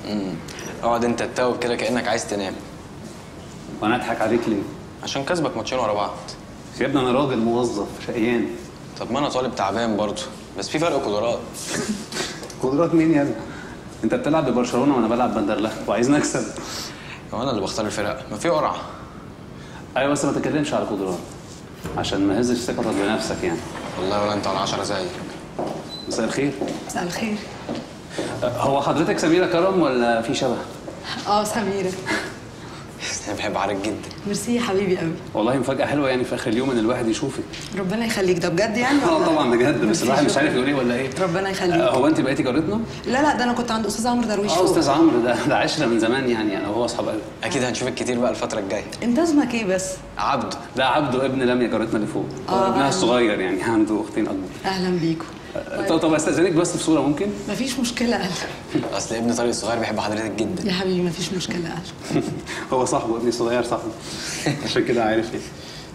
امم اقعد انت تتوب كده كانك عايز تنام وانا اضحك عليك ليه؟ عشان كسبك ماتشين ورا بعض يا ابني انا راجل موظف شقيان طب ما انا طالب تعبان برضه بس في فرق قدرات قدرات مين يا ابني؟ انت بتلعب ببرشلونه وانا بلعب بندرلخ وعايزني اكسب هو انا اللي بختار الفرق ما في قرعه ايوه بس ما تتكلمش على قدرات عشان ما هزش ثقتك بنفسك يعني والله ولا انت ولا 10 زيك مساء الخير مساء الخير أه، هو حضرتك سميرة كرم ولا في شبه؟ اه سميرة انا بحب عارك جدا ميرسي يا حبيبي قوي والله مفاجأة حلوة يعني في آخر اليوم إن الواحد يشوفك. ربنا يخليك ده بجد يعني اه ولا؟ طبعا بجد بس ميرسي، الواحد مش شكراً. عارف يقول إيه ولا إيه. ربنا يخليك أه، هو أنت بقيتي جارتنا؟ لا لا ده انا كنت عند استاذ عمرو درويش اه فوق. أستاذ عمرو ده ده عشرة من زمان يعني أنا وهو أصحاب قوي. اكيد هنشوفك كتير بقى الفتره الجايه انت اسمك ايه بس عبده ده عبده ابن لميا جارتنا اللي فوق. آه. ابنها الصغير يعني عنده أختين أكبر. اهلا بيكم أه، طب طب أستأذنك بس في صورة ممكن؟ مفيش مشكلة قال اصل ابن طارق الصغير بيحب حضرتك جدا يا حبيبي مفيش مشكلة قال هو صاحبه ابني الصغير صاحبه. عشان كده عارف إيه.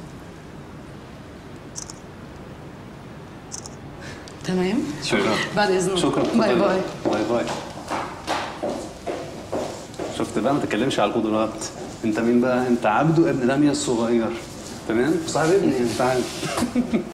تمام شكرا بعد اذنك شكرا باي اتفضل. باي باي باي شفت بقى ما تتكلمش على القدرات انت مين بقى انت عبده ابن لميا الصغير تمام صاحب ابني انت عارف